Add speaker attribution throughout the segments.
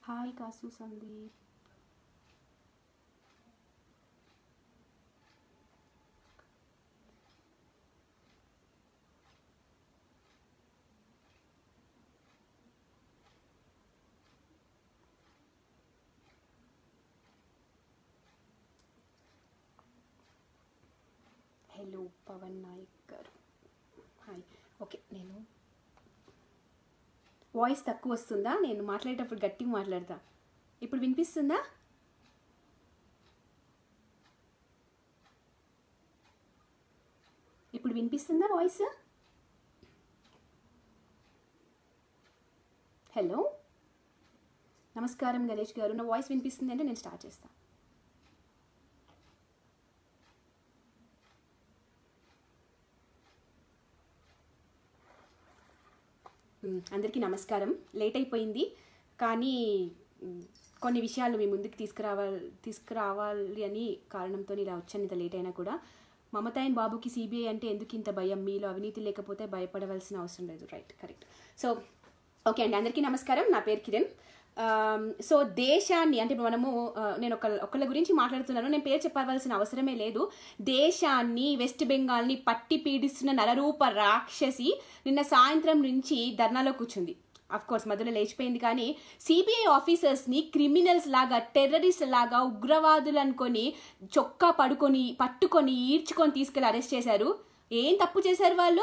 Speaker 1: hi Kasu Sandeep hello Pavan Nayak గారు hi okay నేను voice తక్కువ వస్తుందా నేను మాట్లాడేటప్పుడు గట్టిగా మాట్లాడతా ఇప్పుడు వినిపిస్తుందా ఇప్పుడు వినిపిస్తుందా వాయిస్ హలో నమస్కారం గణేష్ గారు నా వాయిస్ వినిపిస్తుంది అంటే నేను స్టార్ట్ చేస్తాను మ్, అందరికీ నమస్కారం లేట్ అయిపోయింది కానీ మ్, కొన్ని విషయాలు మీ ముందుకు తీసుకురావాలి తీసుకురావాలి అని కారణంతో ఇలా వచ్చాను ఇంత లేట్ అయినా కూడా మమతాయన్ బాబుకి సిబిఐ అంటే ఎందుకు ఇంత భయం మీలో అవినీతి లేకపోతే భయపడవలసిన అవసరం లేదు రైట్ కరెక్ట్ సో ఓకే అండి అందరికీ నమస్కారం నా పేరు కిరణ్ ఆమ్, సో దేశాన్ని అంటే ఇప్పుడు మనము ఆ, నేను ఒక ఒకళ్ళ గురించి మాట్లాడుతున్నాను నేను పేరు చెప్పవలసిన అవసరమే లేదు దేశాన్ని వెస్ట్ బెంగాల్ని పట్టి పీడిస్తున్న నరరూప రాక్షసి నిన్న సాయంత్రం నుంచి ధర్నాలో కూర్చుంది అఫ్ కోర్స్ మధ్యలో లేచిపోయింది కానీ సిబిఐ ఆఫీసర్స్ని క్రిమినల్స్ లాగా టెర్రరిస్ట్ లాగా ఉగ్రవాదులు అనుకొని చొక్కా పడుకొని పట్టుకొని ఈడ్చుకొని తీసుకెళ్ళి అరెస్ట్ చేశారు ఏం తప్పు చేశారు వాళ్ళు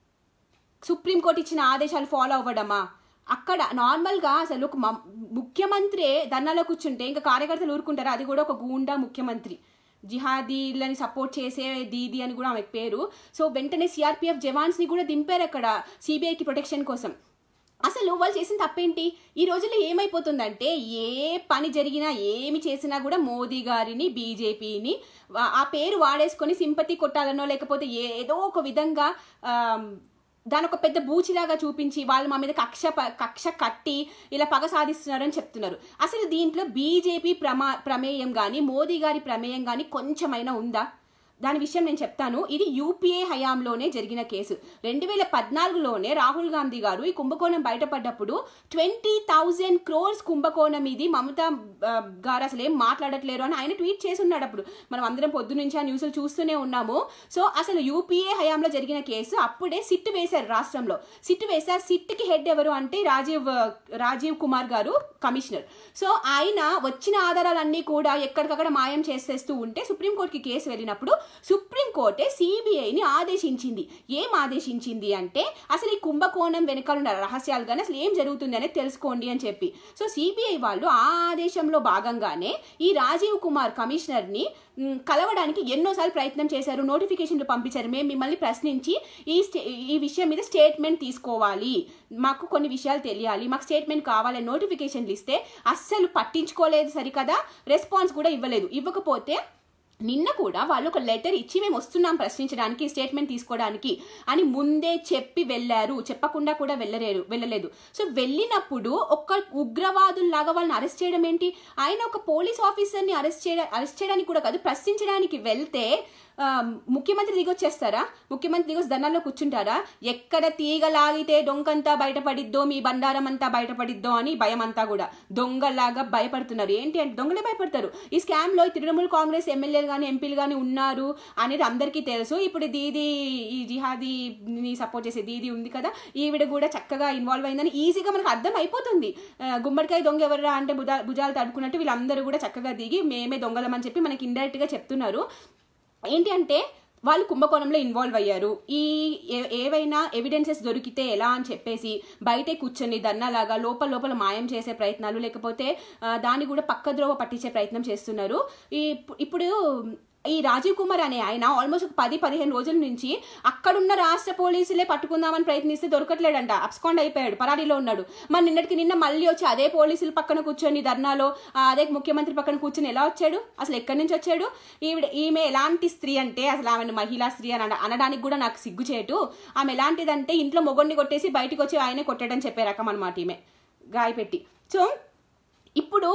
Speaker 1: సుప్రీంకోర్టు ఇచ్చిన ఆదేశాలు ఫాలో అవ్వడమా అక్కడ నార్మల్గా అసలు ఒక మ- ముఖ్యమంత్రి ధర్నాలో కూర్చుంటే ఇంకా కార్యకర్తలు ఊరుకుంటారు అది కూడా ఒక గూండా ముఖ్యమంత్రి జిహాదీలని సపోర్ట్ చేసే దీది అని కూడా ఆమె పేరు సో వెంటనే సిఆర్పిఎఫ్ జవాన్స్ని కూడా దింపారు అక్కడ సిబిఐకి ప్రొటెక్షన్ కోసం అసలు వాళ్ళు చేసిన తప్పేంటి ఈ రోజుల్లో ఏమైపోతుందంటే ఏ పని జరిగినా ఏమి చేసినా కూడా మోదీ గారిని బీజేపీని ఆ పేరు వాడేసుకొని సింపతి కొట్టాలనో లేకపోతే ఏదో ఒక విధంగా ఆమ్, దాని ఒక పెద్ద బూచిలాగా చూపించి వాళ్ళు మా మీద కక్ష ప- కక్ష కట్టి ఇలా పగ సాధిస్తున్నారని చెప్తున్నారు అసలు దీంట్లో బీజేపీ ప్రమా ప్రమేయం కానీ మోదీ గారి ప్రమేయం కానీ కొంచెమైనా ఉందా దాని విషయం నేను చెప్తాను ఇది యూపీఏ హయాంలోనే జరిగిన కేసు రెండు వేల పద్నాలుగులోనే రాహుల్ గాంధీ గారు ఈ కుంభకోణం బయటపడ్డప్పుడు ట్వంటీ థౌజండ్ క్రోర్స్ కుంభకోణం ఇది మమతా ఆ, గారు అసలు ఏం మాట్లాడట్లేరు అని ఆయన ట్వీట్ చేసి ఉన్నాడు అప్పుడు మనం అందరం పొద్దు నుంచి ఆ న్యూస్లు చూస్తూనే ఉన్నాము సో అసలు యూపీఏ హయాంలో జరిగిన కేసు అప్పుడే సిట్ వేశారు రాష్ట్రంలో సిట్ వేశారు సిట్కి హెడ్ ఎవరు అంటే రాజీవ్ రాజీవ్ కుమార్ గారు కమిషనర్ సో ఆయన వచ్చిన ఆధారాలన్నీ కూడా ఎక్కడికక్కడ మాయం చేసేస్తూ ఉంటే సుప్రీంకోర్టుకి కేసు వెళ్ళినప్పుడు సుప్రీంకోర్టే సిబిఐని ఆదేశించింది ఏం ఆదేశించింది అంటే అసలు ఈ కుంభకోణం వెనకాల ఉన్న రహస్యాలు కానీ అసలు ఏం జరుగుతుంది అనేది తెలుసుకోండి అని చెప్పి సో సిబిఐ వాళ్ళు ఆ ఆదేశంలో భాగంగానే ఈ రాజీవ్ కుమార్ కమిషనర్ని మ్, కలవడానికి ఎన్నోసార్లు ప్రయత్నం చేశారు నోటిఫికేషన్లు పంపించారు మేము మిమ్మల్ని ప్రశ్నించి ఈ స్టే ఈ విషయం మీద స్టేట్మెంట్ తీసుకోవాలి మాకు కొన్ని విషయాలు తెలియాలి మాకు స్టేట్మెంట్ కావాలి నోటిఫికేషన్లు ఇస్తే అస్సలు పట్టించుకోలేదు సరికదా రెస్పాన్స్ కూడా ఇవ్వలేదు ఇవ్వకపోతే నిన్న కూడా వాళ్ళు ఒక లెటర్ ఇచ్చి మేము వస్తున్నాం ప్రశ్నించడానికి స్టేట్మెంట్ తీసుకోవడానికి అని ముందే చెప్పి వెళ్ళారు చెప్పకుండా కూడా వెళ్ళలేరు వెళ్ళలేదు సో వెళ్ళినప్పుడు ఒక ఉగ్రవాదుల్లాగా వాళ్ళని అరెస్ట్ చేయడం ఏంటి ఆయన ఒక పోలీస్ ఆఫీసర్ని అరెస్ట్ చేయ అరెస్ట్ చేయడానికి కూడా కాదు ప్రశ్నించడానికి వెళ్తే ఆ, ముఖ్యమంత్రి దిగొచ్చేస్తారా ముఖ్యమంత్రి దిగొచ్చి ధర్నాల్లో కూర్చుంటారా ఎక్కడ తీగ లాగితే డొంకంతా బయటపడిద్దో మీ బండారం అంతా బయటపడిద్దో అని భయం అంతా కూడా దొంగలాగా భయపడుతున్నారు ఏంటి అంటే దొంగలే భయపడతారు ఈ స్కామ్ లో ఈ తృణమూల్ కాంగ్రెస్ ఎమ్మెల్యేలు కానీ ఎంపీలు కానీ ఉన్నారు అనేది అందరికీ తెలుసు ఇప్పుడు దీది ఈ జిహాదీని సపోర్ట్ చేసే దీది ఉంది కదా ఈవిడ కూడా చక్కగా ఇన్వాల్వ్ అయిందని ఈజీగా మనకు అర్థం అయిపోతుంది ఆ, గుమ్మడికాయ దొంగ ఎవరా అంటే భుజా భుజాలు తడుకున్నట్టు వీళ్ళందరూ కూడా చక్కగా దిగి మేమే దొంగలమని చెప్పి మనకి ఇండైరెక్ట్ గా చెప్తున్నారు ఏంటి అంటే వాళ్ళు కుంభకోణంలో ఇన్వాల్వ్ అయ్యారు ఈ ఏ- ఏవైనా ఎవిడెన్సెస్ దొరికితే ఎలా అని చెప్పేసి బయటే కూర్చొని దన్నాలాగా లోపల లోపల మాయం చేసే ప్రయత్నాలు లేకపోతే ఆ, దాన్ని కూడా పక్కద్రోవ పట్టించే ప్రయత్నం చేస్తున్నారు ఈ ఇప్పుడు ఈ రాజీవ్ కుమార్ అనే ఆయన ఆల్మోస్ట్ ఒక పది పదిహేను రోజుల నుంచి అక్కడున్న రాష్ట్ర పోలీసులే పట్టుకుందామని ప్రయత్నిస్తే దొరకట్లేడంట అబ్స్కాండ్ అయిపోయాడు పరారీలో ఉన్నాడు మరి నిన్నటికి నిన్న మళ్ళీ వచ్చి అదే పోలీసుల పక్కన కూర్చొని ధర్నాలో ఆ, అదే ముఖ్యమంత్రి పక్కన కూర్చొని ఎలా వచ్చాడు అసలు ఎక్కడి నుంచి వచ్చాడు ఈవిడ ఈమె ఎలాంటి స్త్రీ అంటే అసలు ఆమెను మహిళా స్త్రీ అని అన- అనడానికి కూడా నాకు సిగ్గుచేటు ఆమె ఎలాంటిదంటే ఇంట్లో మొగొండి కొట్టేసి బయటికి వచ్చి ఆయనే కొట్టడం చెప్పే రకం అనమాట ఈమె గాయపెట్టి సో ఇప్పుడు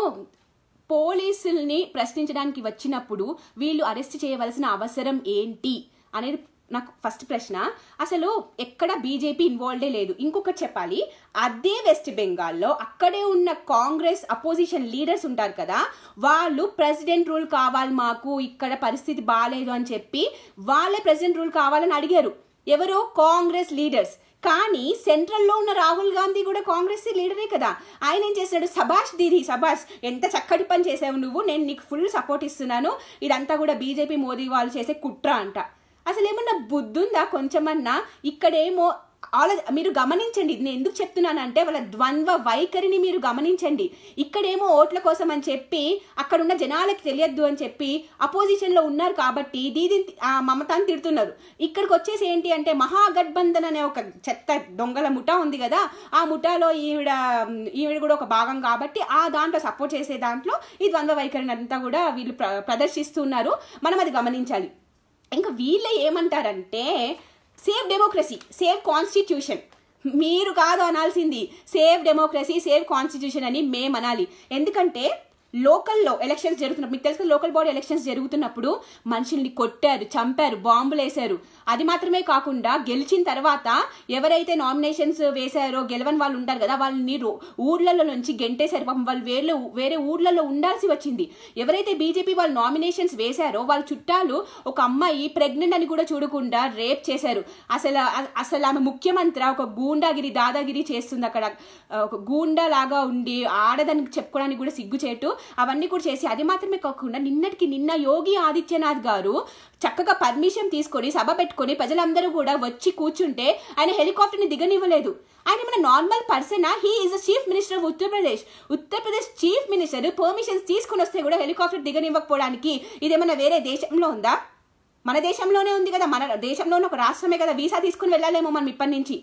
Speaker 1: పోలీసుల్ని ప్రశ్నించడానికి వచ్చినప్పుడు వీళ్ళు అరెస్ట్ చేయవలసిన అవసరం ఏంటి అనేది నాకు ఫస్ట్ ప్రశ్న అసలు ఎక్కడ బీజేపీ ఇన్వాల్వ్డే లేదు ఇంకొకటి చెప్పాలి అదే వెస్ట్ బెంగాల్లో అక్కడే ఉన్న కాంగ్రెస్ అపోజిషన్ లీడర్స్ ఉంటారు కదా వాళ్ళు ప్రెసిడెంట్ రూల్ కావాలి మాకు ఇక్కడ పరిస్థితి బాగాలేదు అని చెప్పి వాళ్ళే ప్రెసిడెంట్ రూల్ కావాలని అడిగారు ఎవరు కాంగ్రెస్ లీడర్స్ కానీ సెంట్రల్లో ఉన్న రాహుల్ గాంధీ కూడా కాంగ్రెస్ లీడరే కదా ఆయన ఏం చేశాడు సభాష్ దీది సభాష్ ఎంత చక్కటి పని చేసావు నువ్వు నేను నీకు ఫుల్ సపోర్ట్ ఇస్తున్నాను ఇదంతా కూడా బీజేపీ మోదీ వాళ్ళు చేసే కుట్ర అంట అసలు ఏమన్నా బుద్ధుందా కొంచెమన్నా ఇక్కడేమో ఆలో మీరు గమనించండి ఇది నేను ఎందుకు చెప్తున్నానంటే వాళ్ళ ద్వంద్వ వైఖరిని మీరు గమనించండి ఇక్కడేమో ఓట్ల కోసం అని చెప్పి అక్కడ ఉన్న జనాలకి తెలియద్దు అని చెప్పి అపోజిషన్లో ఉన్నారు కాబట్టి దీది ఆ మమతాన్ని తిడుతున్నారు ఇక్కడికి వచ్చేసి ఏంటి అంటే మహాగఠబంధన్ అనే ఒక చెత్త దొంగల ముఠా ఉంది కదా ఆ ముఠాలో ఈవిడ ఈవిడ కూడా ఒక భాగం కాబట్టి ఆ దాంట్లో సపోర్ట్ చేసే దాంట్లో ఈ ద్వంద్వ వైఖరిని అంతా కూడా వీళ్ళు ప్ర ప్రదర్శిస్తున్నారు మనం అది గమనించాలి ఇంకా వీళ్ళే ఏమంటారంటే సేవ్ డెమోక్రసీ సేవ్ కాన్స్టిట్యూషన్ మీరు కాదు అనాల్సింది సేవ్ డెమోక్రసీ సేవ్ కాన్స్టిట్యూషన్ అని మేము అనాలి ఎందుకంటే లోకల్లో ఎలక్షన్స్ జరుగుతున్నప్పుడు మీకు తెలుసు కదా, లోకల్ బాడీ ఎలక్షన్స్ జరుగుతున్నప్పుడు మనుషుల్ని కొట్టారు చంపారు బాంబులు వేశారు అది మాత్రమే కాకుండా గెలిచిన తర్వాత ఎవరైతే నామినేషన్స్ వేశారో గెలవని వాళ్ళు ఉంటారు కదా వాళ్ళని రో- ఊర్లలో నుంచి గెంటేశారు పాపం వాళ్ళు వేరే వేరే ఊర్లలో ఉండాల్సి వచ్చింది ఎవరైతే బీజేపీ వాళ్ళు నామినేషన్స్ వేశారో వాళ్ళ చుట్టాలు ఒక అమ్మాయి ప్రెగ్నెంట్ అని కూడా చూడకుండా రేప్ చేశారు అసలు అసలు ఆమె ముఖ్యమంత్రి ఒక గూండాగిరి దాదాగిరి చేస్తుంది అక్కడ ఆ, ఒక గూండా లాగా ఉండి ఆడదానికి చెప్పుకోవడానికి కూడా సిగ్గుచేటు అవన్నీ కూడా చేసి అది మాత్రమే కాకుండా నిన్నటికి నిన్న యోగి ఆదిత్యనాథ్ గారు చక్కగా పర్మిషన్ తీసుకొని సభ పెట్టుకొని ప్రజలందరూ కూడా వచ్చి కూర్చుంటే ఆయన హెలికాప్టర్ని దిగనివ్వలేదు ఆయన మన నార్మల్ పర్సనా he is the chief minister of Uttar Pradesh Uttar Pradesh chief minister permissions తీసుకుని వస్తే కూడా హెలికాప్టర్ దిగనివ్వకపోవడానికి ఇదేమన్నా వేరే దేశంలో ఉందా మన దేశంలోనే ఉంది కదా మన దేశంలోనే ఒక రాష్ట్రమే కదా వీసా తీసుకుని వెళ్ళాలేమో మనం ఇప్పటి నుంచి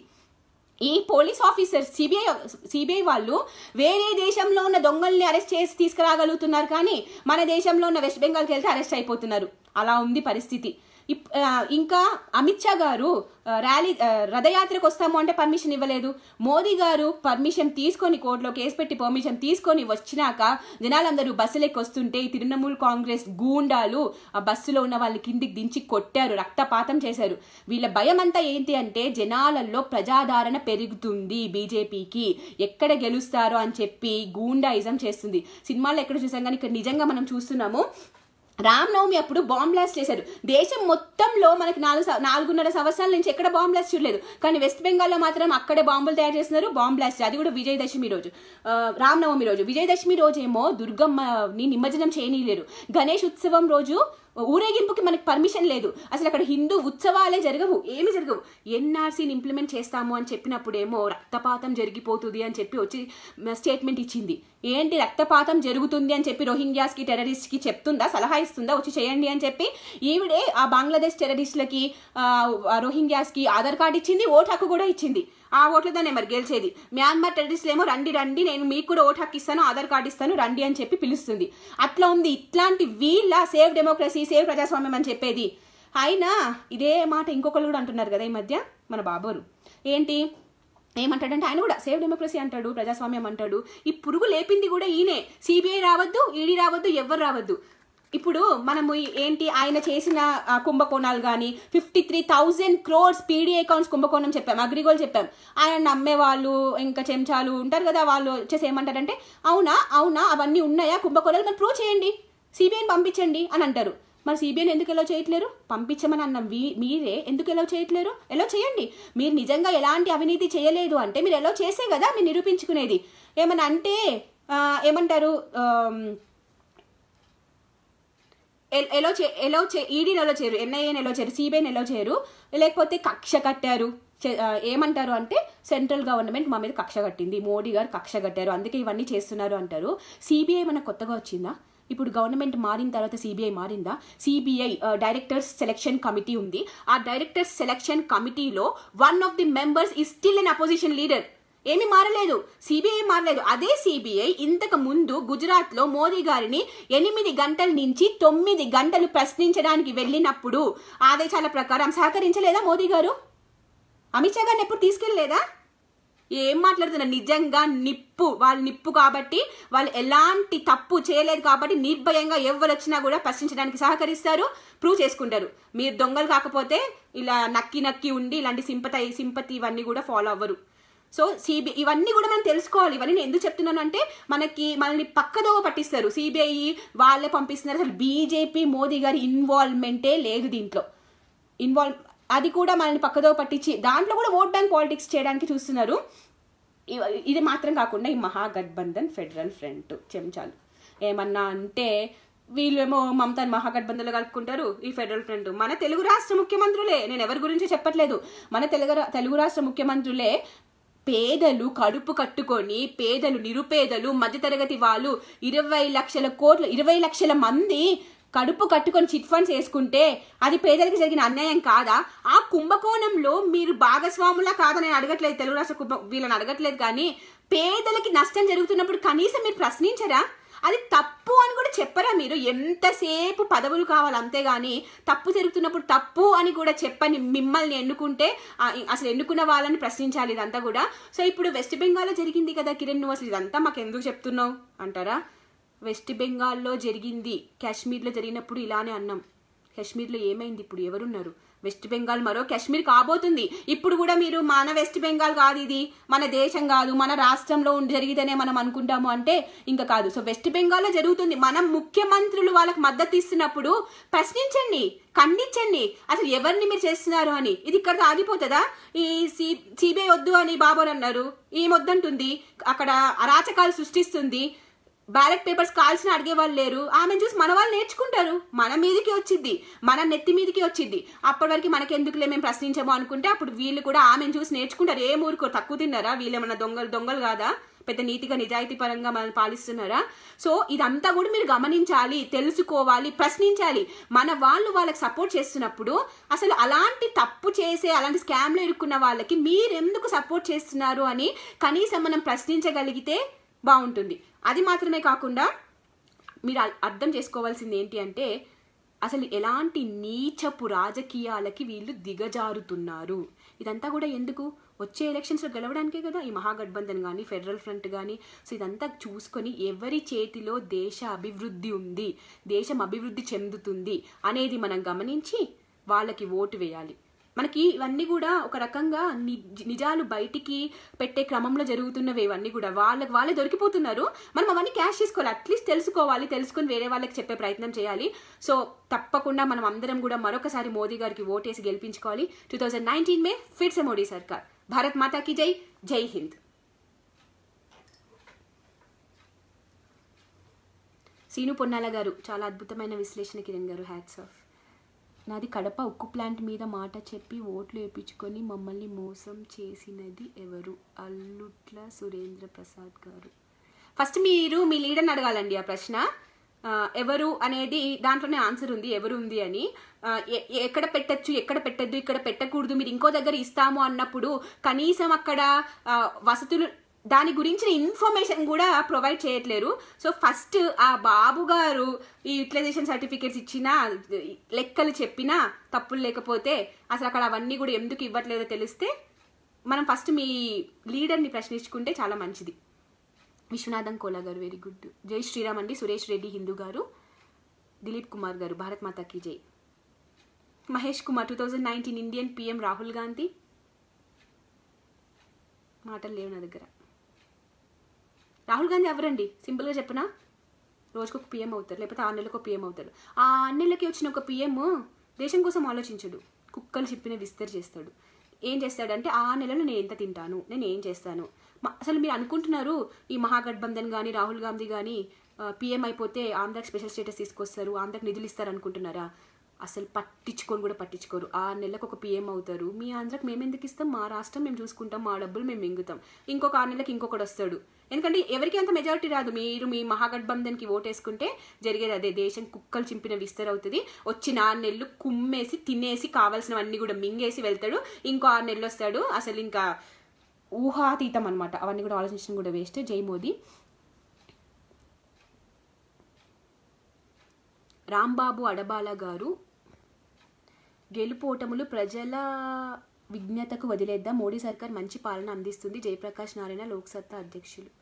Speaker 1: ఈ పోలీస్ ఆఫీసర్ సిబిఐ సిబిఐ వాళ్ళు వేరే దేశంలో ఉన్న దొంగల్ని అరెస్ట్ చేసి తీసుకురాగలుగుతున్నారు కానీ మన దేశంలో ఉన్న వెస్ట్ బెంగాల్కి వెళ్తే అరెస్ట్ అయిపోతున్నారు అలా ఉంది పరిస్థితి ఇప్- ఆ, ఇంకా అమిత్ షా గారు ఆ, ర్యాలీ ఆ, రథయాత్రకు వస్తాము అంటే పర్మిషన్ ఇవ్వలేదు మోదీ గారు పర్మిషన్ తీసుకొని కోర్టులో కేసు పెట్టి పర్మిషన్ తీసుకొని వచ్చినాక జనాలందరూ బస్సులెక్కి వస్తుంటే ఈ తృణమూల్ కాంగ్రెస్ గూండాలు ఆ బస్సులో ఉన్న వాళ్ళని కిందికి దించి కొట్టారు రక్తపాతం చేశారు వీళ్ళ భయం అంతా ఏంటి అంటే జనాలలో ప్రజాదరణ పెరుగుతుంది బీజేపీకి ఎక్కడ గెలుస్తారో అని చెప్పి గూండాయిజం చేస్తుంది సినిమాల్లో ఎక్కడ చూసాం కానీ ఇక్కడ నిజంగా మనం చూస్తున్నాము రామ్ నవమి అప్పుడు బాంబ్ బ్లాస్ట్ చేశారు దేశం మొత్తంలో మనకి నాలుగు సం- నాలుగున్నర సంవత్సరాల నుంచి ఎక్కడ బాంబ్ బ్లాస్ట్ చూడలేదు కానీ వెస్ట్ బెంగాల్లో మాత్రం అక్కడే బాంబులు తయారు చేస్తున్నారు బాంబ్ బ్లాస్ట్ అది కూడా విజయదశమి రోజు ఆ, రామ్ నవమి రోజు విజయదశమి రోజు ఏమో దుర్గమ్మని నిమజ్జనం చేయనీయలేరు గణేష్ ఉత్సవం రోజు ఊరేగింపుకి మనకి పర్మిషన్ లేదు అసలు అక్కడ హిందూ ఉత్సవాలే జరగవు ఏమి జరగవు ఎన్ఆర్సీని ఇంప్లిమెంట్ చేస్తాము అని చెప్పినప్పుడేమో రక్తపాతం జరిగిపోతుంది అని చెప్పి వచ్చి స్టేట్మెంట్ ఇచ్చింది ఏంటి రక్తపాతం జరుగుతుంది అని చెప్పి రోహింగ్యాస్కి టెర్రరిస్ట్కి చెప్తుందా సలహా ఇస్తుందా వచ్చి చేయండి అని చెప్పి ఈవిడే ఆ బంగ్లాదేశ్ టెర్రరిస్టులకి ఆ, ఆ రోహింగ్యాస్కి ఆధార్ కార్డు ఇచ్చింది ఓటు హక్కు కూడా ఇచ్చింది ఆ ఓట్లతోనే మరి గెలిచేది మ్యాన్మార్ టెర్రరిస్టులు ఏమో రండి రండి నేను మీకు కూడా ఓటు హక్కు ఇస్తాను ఆధార్ కార్డు ఇస్తాను రండి అని చెప్పి పిలుస్తుంది అట్లా ఉంది ఇట్లాంటి వీళ్ళ సేవ్ డెమోక్రసీ సేవ్ ప్రజాస్వామ్యం అని చెప్పేది అయినా ఇదే మాట ఇంకొకరు కూడా అంటున్నారు కదా ఈ మధ్య మన బాబోరు ఏంటి ఏమంటాడంటే ఆయన కూడా సేవ్ డెమోక్రసీ అంటాడు ప్రజాస్వామ్యం అంటాడు ఈ పురుగు లేపింది కూడా ఈయనే సిబిఐ రావద్దు ఈడీ రావద్దు ఎవ్వరు రావద్దు ఇప్పుడు మనము ఈ- ఏంటి ఆయన చేసిన ఆ, కుంభకోణాలు కానీ fifty three thousand crores PD accounts కుంభకోణం చెప్పాం అగ్రిగోల్ చెప్పాం ఆయన నమ్మే వాళ్ళు ఇంకా చెంచాలు ఉంటారు కదా వాళ్ళు వచ్చేసి ఏమంటారంటే అవునా అవునా అవన్నీ ఉన్నాయా కుంభకోణాలు మరి ప్రూవ్ చేయండి సిబిఐని పంపించండి అని అంటారు మరి సిబిఐని ఎందుకు ఎలా చేయట్లేరు పంపించమని అన్న వీ- మీరే ఎందుకు ఎలా చేయట్లేరు ఎలా చేయండి మీరు నిజంగా ఎలాంటి అవినీతి చేయలేదు అంటే మీరు ఎలా చేసే కదా మీరు నిరూపించుకునేది ఏమన్నా అంటే ఆ, ఏమంటారు ఆమ్, ఎల్- ఎలా చే ఎలా చే ఈడీని ఎలా చేయరు ఎన్ఐఏని ఎలా చేయరు సిబిఐని ఎలా చేయరు లేకపోతే కక్ష కట్టారు చే- ఆ, ఏమంటారు అంటే సెంట్రల్ గవర్నమెంట్ మా మీద కక్ష కట్టింది మోడీ గారు కక్ష కట్టారు అందుకే ఇవన్నీ చేస్తున్నారు అంటారు సిబిఐ మన కొత్తగా వచ్చిందా ఇప్పుడు గవర్నమెంట్ మారిన తర్వాత సిబిఐ మారిందా సిబిఐ డైరెక్టర్స్ సెలెక్షన్ కమిటీ ఉంది ఆ డైరెక్టర్స్ సెలెక్షన్ కమిటీలో వన్ ఆఫ్ ది మెంబర్స్ ఈ స్టిల్ అన్ అపోజిషన్ లీడర్ ఏమీ మారలేదు సిబిఐ మారలేదు అదే సిబిఐ ఇంతకు ముందు గుజరాత్ లో మోదీ గారిని ఎనిమిది గంటల నుంచి తొమ్మిది గంటలు ప్రశ్నించడానికి వెళ్ళినప్పుడు ఆదేశాల ప్రకారం సహకరించలేదా మోదీ గారు అమిత్ షా గారిని ఎప్పుడు తీసుకెళ్ళలేదా ఏం మాట్లాడుతున్నారు నిజంగా నిప్పు వాళ్ళు నిప్పు కాబట్టి వాళ్ళు ఎలాంటి తప్పు చేయలేదు కాబట్టి నిర్భయంగా ఎవరు వచ్చినా కూడా ప్రశ్నించడానికి సహకరిస్తారు ప్రూవ్ చేసుకుంటారు మీరు దొంగలు కాకపోతే ఇలా నక్కి నక్కి ఉండి ఇలాంటి సింపతి సింపతి ఇవన్నీ కూడా ఫాలో అవ్వరు సో సిబిఐ ఇవన్నీ కూడా మనం తెలుసుకోవాలి ఇవన్నీ నేను ఎందుకు చెప్తున్నాను అంటే మనకి మనల్ని పక్కదోవ పట్టిస్తారు సిబిఐ వాళ్ళే పంపిస్తున్నారు అసలు బీజేపీ మోదీ గారి ఇన్వాల్వ్మెంటే లేదు దీంట్లో ఇన్వాల్వ్ అది కూడా మనల్ని పక్కదోవ పట్టించి దాంట్లో కూడా ఓట్ బ్యాంక్ పాలిటిక్స్ చేయడానికి చూస్తున్నారు ఇవ- ఇది మాత్రం కాకుండా ఈ మహాగఠబంధన్ ఫెడరల్ ఫ్రంట్ చెంచాలు ఏమన్నా అంటే వీళ్ళేమో మమతాని మహాగఠబంధన్లో కలుపుకుంటారు ఈ ఫెడరల్ ఫ్రంట్ మన తెలుగు రాష్ట్ర ముఖ్యమంత్రులే నేను ఎవరి గురించి చెప్పట్లేదు మన తెలుగు రా- తెలుగు రాష్ట్ర ముఖ్యమంత్రులే పేదలు కడుపు కట్టుకొని పేదలు నిరుపేదలు మధ్యతరగతి వాళ్ళు ఇరవై లక్షల కోట్ల ఇరవై లక్షల మంది కడుపు కట్టుకొని చిట్ ఫండ్స్ వేసుకుంటే అది పేదలకు జరిగిన అన్యాయం కాదా ఆ కుంభకోణంలో మీరు భాగస్వాములా కాదని నేను అడగట్లేదు తెలుగు రాష్ట్ర కుంభ వీళ్ళని అడగట్లేదు కానీ పేదలకి నష్టం జరుగుతున్నప్పుడు కనీసం మీరు ప్రశ్నించరా అది తప్పు అని కూడా చెప్పరా మీరు ఎంతసేపు పదవులు కావాలి అంతేగాని తప్పు జరుగుతున్నప్పుడు తప్పు అని కూడా చెప్పని మిమ్మల్ని ఎన్నుకుంటే ఆ, అసలు ఎన్నుకున్న వాళ్ళని ప్రశ్నించాలి ఇదంతా కూడా సో ఇప్పుడు వెస్ట్ బెంగాల్లో జరిగింది కదా కిరణ్ నువ్వు అసలు ఇదంతా మాకు ఎందుకు చెప్తున్నావు అంటారా వెస్ట్ బెంగాల్లో జరిగింది కాశ్మీర్లో జరిగినప్పుడు ఇలానే అన్నాం కాశ్మీర్లో ఏమైంది ఇప్పుడు ఎవరున్నారు వెస్ట్ బెంగాల్ మరో కాశ్మీర్ కాబోతుంది ఇప్పుడు కూడా మీరు మన వెస్ట్ బెంగాల్ కాదు ఇది మన దేశం కాదు మన రాష్ట్రంలో ఉండి జరిగితేనే మనం అనుకుంటాము అంటే ఇంకా కాదు సో వెస్ట్ బెంగాల్లో జరుగుతుంది మనం ముఖ్యమంత్రులు వాళ్ళకి మద్దతు ఇస్తున్నప్పుడు ప్రశ్నించండి ఖండించండి అసలు ఎవరిని మీరు చేస్తున్నారు అని ఇది ఇక్కడ ఆగిపోతుందా ఈ సి సిబిఐ వద్దు అని బాబోర్ అన్నారు ఈ వద్దంటుంది అక్కడ అరాచకాలు సృష్టిస్తుంది బ్యాలెట్ పేపర్స్ కాల్సిన అడిగే వాళ్ళు లేరు ఆమెను చూసి మన వాళ్ళు నేర్చుకుంటారు మన మీదకి వచ్చింది మన నెత్తి మీదకి వచ్చింది అప్పటి వరకు మనకి ఎందుకులే మేము ప్రశ్నించాము అనుకుంటే అప్పుడు వీళ్ళు కూడా ఆమెను చూసి నేర్చుకుంటారు ఏ ఊరుకో తక్కువ తిన్నారా వీళ్ళు ఏమన్నా దొంగలు దొంగలు కాదా పెద్ద నీతిగా నిజాయితీ పరంగా మనల్ని పాలిస్తున్నారా సో ఇదంతా కూడా మీరు గమనించాలి తెలుసుకోవాలి ప్రశ్నించాలి మన వాళ్ళు వాళ్ళకి సపోర్ట్ చేస్తున్నప్పుడు అసలు అలాంటి తప్పు చేసే అలాంటి స్కామ్లో ఇరుక్కున్న వాళ్ళకి మీరు ఎందుకు సపోర్ట్ చేస్తున్నారు అని కనీసం మనం ప్రశ్నించగలిగితే బాగుంటుంది అది మాత్రమే కాకుండా మీరు అ- అర్థం చేసుకోవాల్సింది ఏంటి అంటే అసలు ఎలాంటి నీచపు రాజకీయాలకి వీళ్ళు దిగజారుతున్నారు ఇదంతా కూడా ఎందుకు వచ్చే ఎలక్షన్స్లో గెలవడానికే కదా ఈ మహాగఠబంధన్ కానీ ఫెడరల్ ఫ్రంట్ కానీ సో ఇదంతా చూసుకొని ఎవరి చేతిలో దేశ అభివృద్ధి ఉంది దేశం అభివృద్ధి చెందుతుంది అనేది మనం గమనించి వాళ్ళకి ఓటు వేయాలి మనకి ఇవన్నీ కూడా ఒక రకంగా ని- నిజాలు బయటికి పెట్టే క్రమంలో జరుగుతున్నవి ఇవన్నీ కూడా వాళ్ళకి వాళ్ళే దొరికిపోతున్నారు మనం అవన్నీ క్యాష్ చేసుకోవాలి అట్లీస్ట్ తెలుసుకోవాలి తెలుసుకొని వేరే వాళ్ళకి చెప్పే ప్రయత్నం చేయాలి సో తప్పకుండా మనం అందరం కూడా మరొకసారి మోదీ గారికి ఓటేసి గెలిపించుకోవాలి టూ థౌజండ్ నైన్టీన్ మే ఫిర్ సే మోడీ సర్కార్ భారత్ మాతాకి జై జై హింద్ సీను పొన్నాల గారు చాలా అద్భుతమైన విశ్లేషణ కిరణ్ గారు హ్యాట్స్ ఆఫ్ నాది కడప ఉక్కు ప్లాంట్ మీద మాట చెప్పి ఓట్లు వేయించుకొని మమ్మల్ని మోసం చేసినది ఎవరు అల్లుట్ల సురేంద్ర ప్రసాద్ గారు ఫస్ట్ మీరు మీ లీడర్ని అడగాలండి ఆ ప్రశ్న ఆ, ఎవరు అనేది దాంట్లోనే ఆన్సర్ ఉంది ఎవరు ఉంది అని ఆ, ఎ- ఎక్కడ పెట్టచ్చు ఎక్కడ పెట్టద్దు ఇక్కడ పెట్టకూడదు మీరు ఇంకో దగ్గర ఇస్తాము అన్నప్పుడు కనీసం అక్కడ ఆ, వసతులు దాని గురించిన ఇన్ఫర్మేషన్ కూడా ప్రొవైడ్ చేయట్లేరు సో ఫస్ట్ ఆ బాబు గారు ఈ యూటిలైజేషన్ సర్టిఫికేట్స్ ఇచ్చినా లెక్కలు చెప్పినా తప్పులు లేకపోతే అసలు అక్కడ అవన్నీ కూడా ఎందుకు ఇవ్వట్లేదో తెలిస్తే మనం ఫస్ట్ మీ లీడర్ని ప్రశ్నించుకుంటే చాలా మంచిది విశ్వనాథం కోలా గారు వెరీ గుడ్ జై శ్రీరామ్ అండి సురేష్ రెడ్డి హిందూ గారు దిలీప్ కుమార్ గారు భారత్ మాతాకి జై Mahesh Kumar two thousand nineteen Indian PM Rahul Gandhi మాటలు లేవు నా దగ్గర రాహుల్ గాంధీ ఎవరండి సింపుల్గా చెప్పనా రోజుకు ఒక పిఎం అవుతారు లేకపోతే ఆరు నెలలకు ఒక పిఎం అవుతాడు ఆ ఆరు నెలలకి వచ్చిన ఒక పిఎం దేశం కోసం ఆలోచించడు కుక్కలు చెప్పిన విస్తరి చేస్తాడు ఏం చేస్తాడంటే ఆ నెలలో నేను ఎంత తింటాను నేను ఏం చేస్తాను మ- అసలు మీరు అనుకుంటున్నారు ఈ మహాగఠబంధన్ కానీ రాహుల్ గాంధీ కానీ పిఎం అయిపోతే ఆంధ్రాకి స్పెషల్ స్టేటస్ తీసుకొస్తారు ఆంధ్రాకి నిధులు ఇస్తారు అనుకుంటున్నారా అసలు పట్టించుకొని కూడా పట్టించుకోరు ఆ నెలకు ఒక పిఎం అవుతారు మీ ఆంధ్రాకి మేము ఎందుకు ఇస్తాం మా రాష్ట్రం మేము చూసుకుంటాం మా డబ్బులు మేము మింగుతాం ఇంకొక ఆరు నెలలకు ఇంకొకటి వస్తాడు ఎందుకంటే ఎవరికి అంత మెజారిటీ రాదు మీరు మీ మహాగఠబంధన్కి ఓటేసుకుంటే జరిగేది అదే దేశం కుక్కలు చింపిన విస్తర్ అవుతుంది వచ్చిన ఆరు నెలలు కుమ్మేసి తినేసి కావాల్సినవన్నీ కూడా మింగేసి వెళ్తాడు ఇంకో ఆరు నెలలు వస్తాడు అసలు ఇంకా ఊహాతీతం అనమాట అవన్నీ కూడా ఆలోచించడం కూడా వేస్ట్ జై మోదీ రాంబాబు అడబాల గారు గెలుపోటములు ప్రజల విజ్ఞతకు వదిలేద్దాం మోడీ సర్కార్ మంచి పాలన అందిస్తుంది జయప్రకాష్ నారాయణ లోక్సత్తా అధ్యక్షులు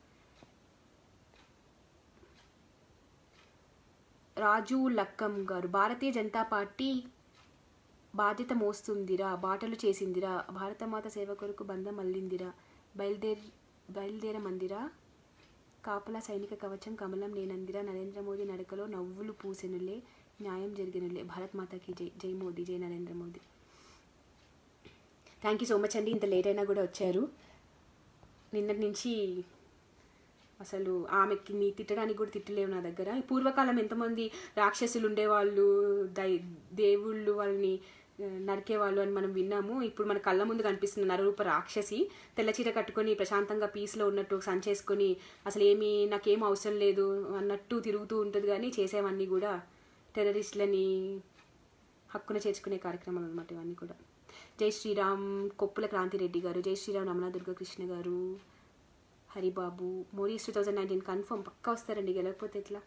Speaker 1: రాజు లక్కం గారు భారతీయ జనతా పార్టీ బాధ్యత మోస్తుందిరా బాటలు చేసిందిరా భారతమాత సేవ కొరకు బంధం అల్లిందిరా బయలుదేరి బయలుదేరమందిరా కాపలా సైనిక కవచం కమలం నేనందిరా నరేంద్ర మోదీ నడకలో నవ్వులు పూసెనులే న్యాయం జరిగినులే భారత్ మాతకి జై జై మోదీ జై Narendra Modi thank you so much అండి ఇంత లేట్ అయినా కూడా వచ్చారు నిన్నటి నుంచి అసలు ఆమెకి నీ తిట్టడానికి కూడా తిట్టలేవు నా దగ్గర ఈ పూర్వకాలం ఎంతమంది రాక్షసులు ఉండేవాళ్ళు దై దేవుళ్ళు వాళ్ళని ఆ, నరికేవాళ్ళు అని మనం విన్నాము ఇప్పుడు మన కళ్ళ ముందు కనిపిస్తున్న నరరూప రాక్షసి తెల్ల చీర కట్టుకొని ప్రశాంతంగా పీస్లో ఉన్నట్టు సంచేసుకొని అసలు ఏమీ నాకేం అవసరం లేదు అన్నట్టు తిరుగుతూ ఉంటుంది కానీ చేసేవన్నీ కూడా టెర్రరిస్టులని హక్కున చేర్చుకునే కార్యక్రమాలు అనమాట ఇవన్నీ కూడా జై శ్రీరామ్ కొప్పుల క్రాంతిరెడ్డి గారు జై శ్రీరామ్ రమణ దుర్గకృష్ణ గారు హరిబాబు మోరీస్ టూ థౌజండ్ నైన్టీన్ కన్ఫర్మ్ పక్కా వస్తారండి గెలకపోతే ఎట్లా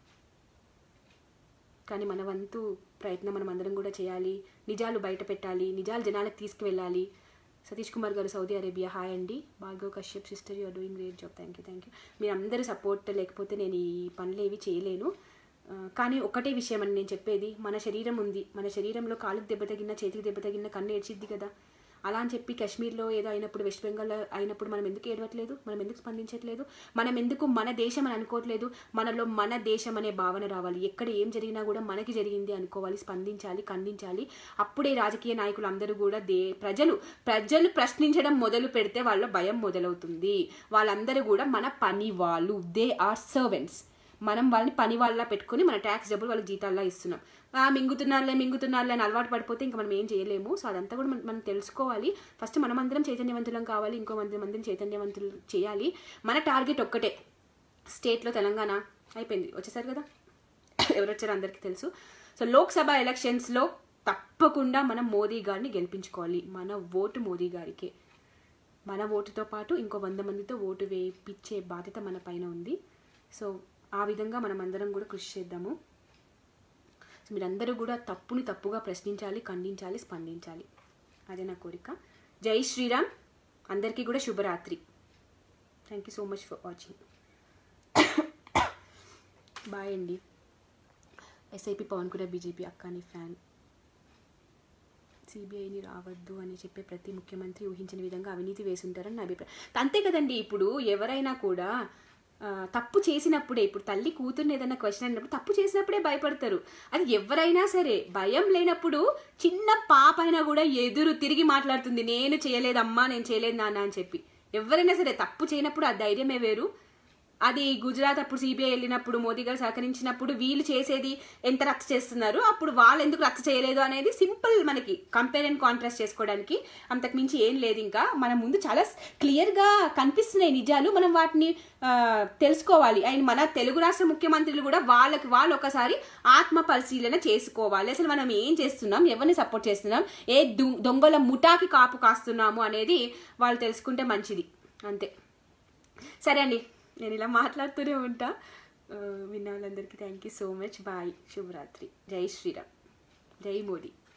Speaker 1: కానీ మన వంతు ప్రయత్నం మనం అందరం కూడా చేయాలి నిజాలు బయట పెట్టాలి నిజాలు జనాలకు తీసుకువెళ్ళాలి సతీష్ కుమార్ గారు సౌదీ అరేబియా హాయ్ అండి Bhargav Kashyap sister you're doing great job thank you thank you మీరు అందరూ సపోర్ట్ లేకపోతే నేను ఈ పనులు ఏవి చేయలేను ఆ, కానీ ఒకటే విషయం అని నేను చెప్పేది మన శరీరం ఉంది మన శరీరంలో కాలుకి దెబ్బ తగిన చేతికి దెబ్బ తగిన కన్ను ఏడ్చిద్ది కదా అలా అని చెప్పి కాశ్మీర్లో ఏదో అయినప్పుడు వెస్ట్ బెంగాల్లో అయినప్పుడు మనం ఎందుకు ఏడవట్లేదు మనం ఎందుకు స్పందించట్లేదు మనం ఎందుకు మన దేశం అని అనుకోవట్లేదు మనలో మన దేశం అనే భావన రావాలి ఎక్కడ ఏం జరిగినా కూడా మనకి జరిగింది అనుకోవాలి స్పందించాలి ఖండించాలి అప్పుడే రాజకీయ నాయకులు అందరూ కూడా దే ప్రజలు ప్రజలు ప్రశ్నించడం మొదలు పెడితే వాళ్ళ భయం మొదలవుతుంది వాళ్ళందరూ కూడా మన పని వాళ్ళు దే ఆర్ సర్వెంట్స్ మనం వాళ్ళని పని వాళ్ళ పెట్టుకుని మన ట్యాక్స్ డబ్బులు వాళ్ళకి జీతాల్లో ఇస్తున్నాం ఆ మింగుతున్నారులే మింగుతున్నారులే అని అలవాటు పడిపోతే ఇంకా మనం ఏం చేయలేము సో అదంతా కూడా మనం మనం తెలుసుకోవాలి ఫస్ట్ మనం అందరం చైతన్యవంతులం కావాలి ఇంకో మంది మందిని చైతన్యవంతులు చేయాలి మన టార్గెట్ ఒక్కటే స్టేట్లో తెలంగాణ అయిపోయింది వచ్చేసారు కదా ఎవరు వచ్చారో అందరికీ తెలుసు సో లోక్సభ ఎలక్షన్స్లో తప్పకుండా మనం మోదీ గారిని గెలిపించుకోవాలి మన ఓటు మోదీ గారికే మన ఓటుతో పాటు ఇంకో వంద మందితో ఓటు వేయించే బాధ్యత మన పైన ఉంది సో ఆ విధంగా మనం అందరం కూడా కృషి చేద్దాము సో మీరందరూ కూడా తప్పుని తప్పుగా ప్రశ్నించాలి ఖండించాలి స్పందించాలి అదే నా కోరిక జై శ్రీరామ్ అందరికీ కూడా శుభరాత్రి thank you so much for watching bye అండి ఎస్ఐపి పవన్ కూడా బీజేపీ అక్కాని ఫ్యాన్ సిబిఐని రావద్దు అని చెప్పే ప్రతి ముఖ్యమంత్రి ఊహించిన విధంగా అవినీతి వేసుంటారని నా అభిప్రాయం అంతే కదండి ఇప్పుడు ఎవరైనా కూడా ఆ, తప్పు చేసినప్పుడే ఇప్పుడు తల్లి కూతుర్ని ఏదైనా క్వశ్చన్ అయినప్పుడు తప్పు చేసినప్పుడే భయపడతారు అది ఎవరైనా సరే భయం లేనప్పుడు చిన్న పాప అయినా కూడా ఎదురు తిరిగి మాట్లాడుతుంది నేను చేయలేదమ్మా నేను చేయలేదు నాన్న అని చెప్పి ఎవరైనా సరే తప్పు చేయనప్పుడు ఆ ధైర్యమే వేరు అది గుజరాత్ అప్పుడు సిబిఐ వెళ్ళినప్పుడు మోదీ గారు సహకరించినప్పుడు వీళ్ళు చేసేది ఎంత రచ్చ చేస్తున్నారు అప్పుడు వాళ్ళు ఎందుకు రచ్చ చేయలేదు అనేది సింపుల్ మనకి కంపేర్ అండ్ కాంట్రాస్ట్ చేసుకోవడానికి అంతకు మించి ఏం లేదు ఇంకా మన ముందు చాలా క్లియర్గా కనిపిస్తున్నాయి నిజాలు మనం వాటిని ఆ, తెలుసుకోవాలి అండ్ మన తెలుగు రాష్ట్ర ముఖ్యమంత్రులు కూడా వాళ్ళకి వాళ్ళు ఒకసారి ఆత్మ పరిశీలన చేసుకోవాలి అసలు మనం ఏం చేస్తున్నాం ఎవరిని సపోర్ట్ చేస్తున్నాం ఏ దు- దొంగల ముఠాకి కాపు కాస్తున్నాము అనేది వాళ్ళు తెలుసుకుంటే మంచిది అంతే సరే అండి నేను ఇలా మాట్లాడుతూనే ఉంటా ఆ, విన్న వాళ్ళందరికీ thank you so much bye శుభరాత్రి జై శ్రీరామ్ జై మోదీ